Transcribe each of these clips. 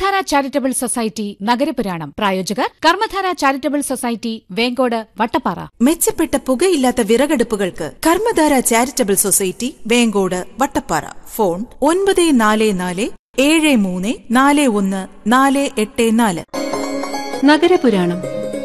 കർമ്മധാര charitable society നഗരപുരാണം പ്രായോജകർ Karmadhara charitable society Venkode Vattappara മെച്ചപ്പെട്ട പുകയില്ലാത്ത വിറകടുപ്പുകൾക്ക് Karmadhara charitable society Venkode Vattappara phone ഒൻപത് നാല് നാല് ഏഴ് മൂന്ന് നാല് ഒന്ന് നാല് എട്ട് നാല് നഗരപുരാണം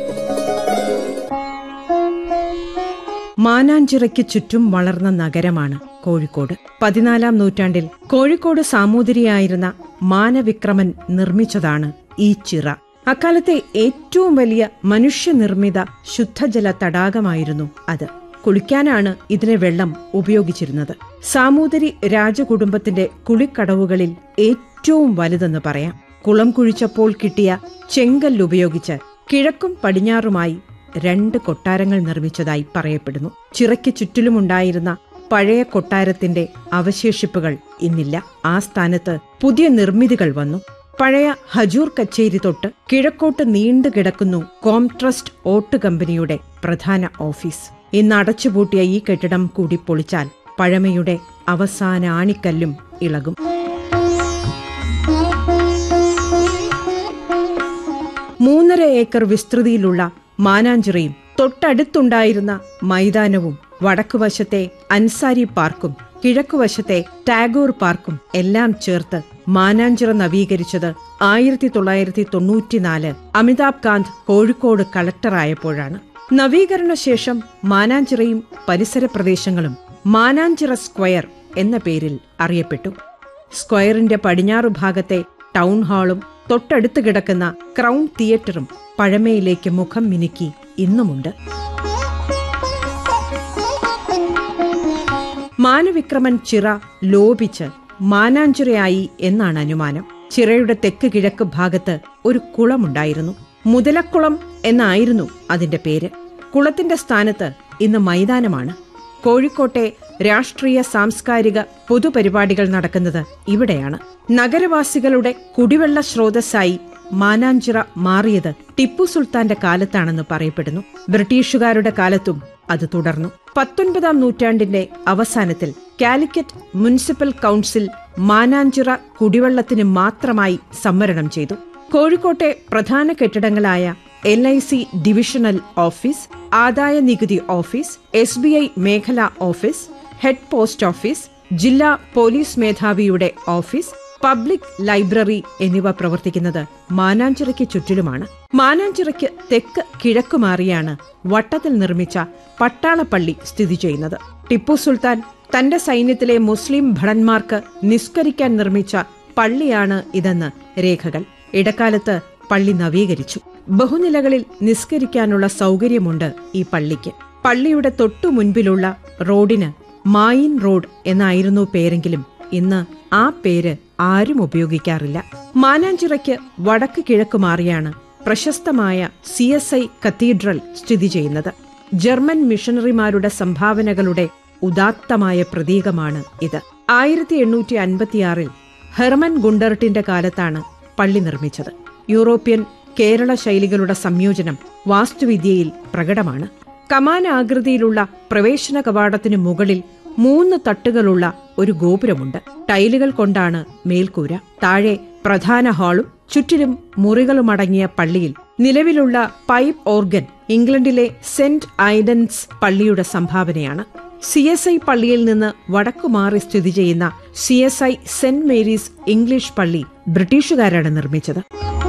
മാനാഞ്ചിറയ്ക്ക് ചുറ്റും വളർന്ന നഗരമാണ് കോഴിക്കോട് പതിനാലാം നൂറ്റാണ്ടിൽ കോഴിക്കോട് സാമൂതിരിയായിരുന്ന മാനവിക്രമൻ നിർമ്മിച്ചതാണ് ഈ ചിറ അക്കാലത്തെ ഏറ്റവും വലിയ മനുഷ്യനിർമ്മിത ശുദ്ധജല തടാകമായിരുന്നു അത് കുളിക്കാനാണ് ഇതിലെ വെള്ളം ഉപയോഗിച്ചിരുന്നത് സാമൂതിരി രാജകുടുംബത്തിന്റെ കുളിക്കടവുകളിൽ ഏറ്റവും വലുതെന്ന് പറയാം കുളം കുഴിച്ചപ്പോൾ കിട്ടിയ ചെങ്കല്ലുപയോഗിച്ച് കിഴക്കും പടിഞ്ഞാറുമായി രണ്ട് കൊട്ടാരങ്ങൾ നിർമ്മിച്ചതായി പറയപ്പെടുന്നു ചിറയ്ക്ക് ചുറ്റിലുമുണ്ടായിരുന്ന പഴയ കൊട്ടാരത്തിന്റെ അവശേഷിപ്പുകൾ ഇന്നില്ല ആ സ്ഥാനത്ത് പുതിയ നിർമ്മിതികൾ വന്നു പഴയ ഹജൂർ കച്ചേരി തൊട്ട് കിഴക്കോട്ട് നീണ്ടു കിടക്കുന്നു കോംട്രസ്റ്റ് ഓട്ട് കമ്പനിയുടെ പ്രധാന ഓഫീസ് ഇന്ന് അടച്ചുപൂട്ടിയ ഈ കെട്ടിടം കൂടി പൊളിച്ചാൽ പഴമയുടെ അവസാന ആണിക്കല്ലും ഇളകും മൂന്നര ഏക്കർ വിസ്തൃതിയിലുള്ള മാനാഞ്ചിറയും തൊട്ടടുത്തുണ്ടായിരുന്ന മൈതാനവും വടക്കുവശത്തെ അൻസാരി പാർക്കും കിഴക്കുവശത്തെ ടാഗോർ പാർക്കും എല്ലാം ചേർത്ത് മാനാഞ്ചിറ നവീകരിച്ചത് ആയിരത്തി തൊള്ളായിരത്തി തൊണ്ണൂറ്റിനാല് അമിതാഭ് കാന്ത് കോഴിക്കോട് കളക്ടറായപ്പോഴാണ് നവീകരണ ശേഷം മാനാഞ്ചിറയും പരിസര പ്രദേശങ്ങളും മാനാഞ്ചിറ സ്ക്വയർ എന്ന പേരിൽ അറിയപ്പെട്ടു സ്ക്വയറിന്റെ പടിഞ്ഞാറു ഭാഗത്തെ ടൗൺ ഹാളും തൊട്ടടുത്ത് കിടക്കുന്ന ക്രൗൺ തിയേറ്ററും പഴമയിലേക്ക് മുഖം മിനുക്കി ഇന്നുമുണ്ട് മാനവിക്രമൻ ചിറ ലോപിച്ച് മാനാഞ്ചിറയായി എന്നാണ് അനുമാനം ചിറയുടെ തെക്ക് കിഴക്ക് ഭാഗത്ത് ഒരു കുളമുണ്ടായിരുന്നു മുതലക്കുളം എന്നായിരുന്നു അതിന്റെ പേര് കുളത്തിന്റെ സ്ഥാനത്ത് ഇന്ന് മൈതാനമാണ് കോഴിക്കോട്ടെ രാഷ്ട്രീയ സാംസ്കാരിക പൊതുപരിപാടികൾ നടക്കുന്നത് ഇവിടെയാണ് നഗരവാസികളുടെ കുടിവെള്ള സ്രോതസ്സായി മാനാഞ്ചിറ മാറിയത് ടിപ്പു സുൽത്താന്റെ കാലത്താണെന്ന് പറയപ്പെടുന്നു ബ്രിട്ടീഷുകാരുടെ കാലത്തും അത് തുടർന്നു പത്തൊൻപതാം നൂറ്റാണ്ടിന്റെ അവസാനത്തിൽ കാലിക്കറ്റ് മുനിസിപ്പൽ കൌൺസിൽ മാനാഞ്ചിറ കുടിവെള്ളത്തിന് മാത്രമായി സംവരണം ചെയ്തു കോഴിക്കോട്ടെ പ്രധാന കെട്ടിടങ്ങളായ L I C divisional office ആദായ നികുതി ഓഫീസ് എസ് ബി ഐ മേഖലാ ഓഫീസ് ഹെഡ് പോസ്റ്റ് ഓഫീസ് ജില്ലാ പോലീസ് മേധാവിയുടെ ഓഫീസ് പബ്ലിക് ലൈബ്രറി എന്നിവ പ്രവർത്തിക്കുന്നത് മാനാഞ്ചിറയ്ക്ക് ചുറ്റിലുമാണ് മാനാഞ്ചിറയ്ക്ക് തെക്ക് കിഴക്കുമാറിയാണ് വട്ടത്തിൽ നിർമ്മിച്ച പട്ടാളപ്പള്ളി സ്ഥിതി ചെയ്യുന്നത് ടിപ്പു സുൽത്താൻ തന്റെ സൈന്യത്തിലെ മുസ്ലിം ഭടന്മാർക്ക് നിസ്കരിക്കാൻ നിർമ്മിച്ച പള്ളിയാണ് ഇതെന്ന് രേഖകൾ ഇടക്കാലത്ത് പള്ളി നവീകരിച്ചു ബഹുനിലകളിൽ നിസ്കരിക്കാനുള്ള സൗകര്യമുണ്ട് ഈ പള്ളിക്ക് പള്ളിയുടെ തൊട്ടു മുൻപിലുള്ള റോഡിന് മായിൻ റോഡ് എന്നായിരുന്നു പേരെങ്കിലും ഇന്ന് ആ പേര് ആരും ഉപയോഗിക്കാറില്ല മാനാഞ്ചിറയ്ക്ക് വടക്ക് കിഴക്ക് മാറിയാണ് പ്രശസ്തമായ സി എസ് ഐ കത്തീഡ്രൽ സ്ഥിതി ചെയ്യുന്നത് ജർമ്മൻ മിഷണറിമാരുടെ സംഭാവനകളുടെ ഉദാത്തമായ പ്രതീകമാണ് ഇത് ആയിരത്തി എണ്ണൂറ്റി അൻപത്തിയാറിൽ ഹെർമൻ ഗുണ്ടർട്ടിന്റെ കാലത്താണ് പള്ളി നിർമ്മിച്ചത് യൂറോപ്യൻ കേരള ശൈലികളുടെ സംയോജനം വാസ്തുവിദ്യയിൽ പ്രകടമാണ് കമാന ആകൃതിയിലുള്ള പ്രവേശന കവാടത്തിനു മുകളിൽ മൂന്ന് തട്ടുകളുള്ള ഒരു ഗോപുരമുണ്ട് ടൈലുകൾ കൊണ്ടാണ് മേൽക്കൂര താഴെ പ്രധാന ഹാളും ചുറ്റിലും മുറികളുമടങ്ങിയ പള്ളിയിൽ നിലവിലുള്ള പൈപ്പ് ഓർഗൻ ഇംഗ്ലണ്ടിലെ സെന്റ് ഐഡൻസ് പള്ളിയുടെ സംഭാവനയാണ് സി എസ് ഐ പള്ളിയിൽ നിന്ന് വടക്കുമാറി സ്ഥിതി ചെയ്യുന്ന C S I Saint Mary's English പള്ളി ബ്രിട്ടീഷുകാരാണ് നിർമ്മിച്ചത്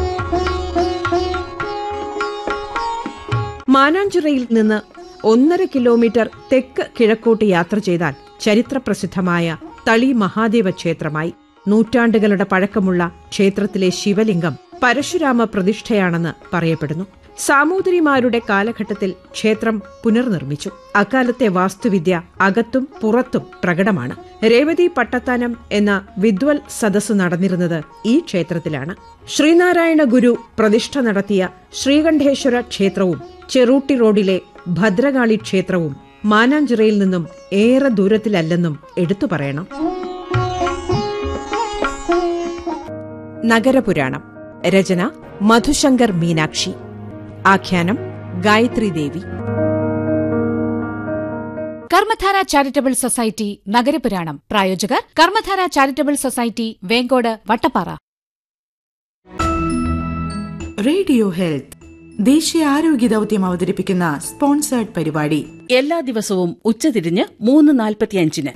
മാനാഞ്ചിറയിൽ നിന്ന് ഒന്നര കിലോമീറ്റർ തെക്ക് കിഴക്കോട്ട് യാത്ര ചെയ്താൽ ചരിത്രപ്രസിദ്ധമായ തളി മഹാദേവ ക്ഷേത്രമായി നൂറ്റാണ്ടുകളുടെ പഴക്കമുള്ള ക്ഷേത്രത്തിലെ ശിവലിംഗം പരശുരാമ പ്രതിഷ്ഠയാണെന്ന് പറയപ്പെടുന്നു സാമൂതിരിമാരുടെ കാലഘട്ടത്തിൽ ക്ഷേത്രം പുനർനിർമ്മിച്ചു അക്കാലത്തെ വാസ്തുവിദ്യ അകത്തും പുറത്തും പ്രകടമാണ് രേവതി പട്ടത്താനം എന്ന വിദ്വൽ സദസ്സ് നടന്നിരുന്നത് ഈ ക്ഷേത്രത്തിലാണ് ശ്രീനാരായണ ഗുരു പ്രതിഷ്ഠ നടത്തിയ ശ്രീകണ്ഠേശ്വര ക്ഷേത്രവും ചെറൂട്ടി റോഡിലെ ഭദ്രകാളി ക്ഷേത്രവും മാനാഞ്ചിറയിൽ നിന്നും ഏറെ ദൂരത്തിലല്ലെന്നും എടുത്തു പറയണം നഗരപുരാണം രചന മധുശങ്കർ മീനാക്ഷി ആഖ്യാനം ഗായത്രി ദേവി കർമ്മധാര ചാരിറ്റബിൾ സൊസൈറ്റി നഗരപുരാണം പ്രായോജകർ Karmadhara charitable society Venkode Vattappara radio health ദേശീയ ആരോഗ്യ ദൗത്യം അവതരിപ്പിക്കുന്ന സ്പോൺസേർഡ് പരിപാടി എല്ലാ ദിവസവും ഉച്ചതിരിഞ്ഞ് മൂന്ന് നാൽപ്പത്തിയഞ്ചിന്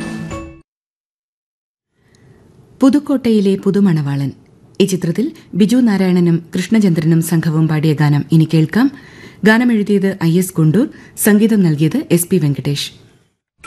പുതുക്കോട്ടയിലെ പുതുമണവാളൻ ഈ ചിത്രത്തിൽ ബിജു നാരായണനും കൃഷ്ണചന്ദ്രനും സംഘവും പാടിയ ഗാനം ഇനി കേൾക്കാം ഗാനം എഴുതിയത് ഐ എസ് ഗുണ്ടൂർ സംഗീതം നൽകിയത് എസ് പി വെങ്കടേഷ്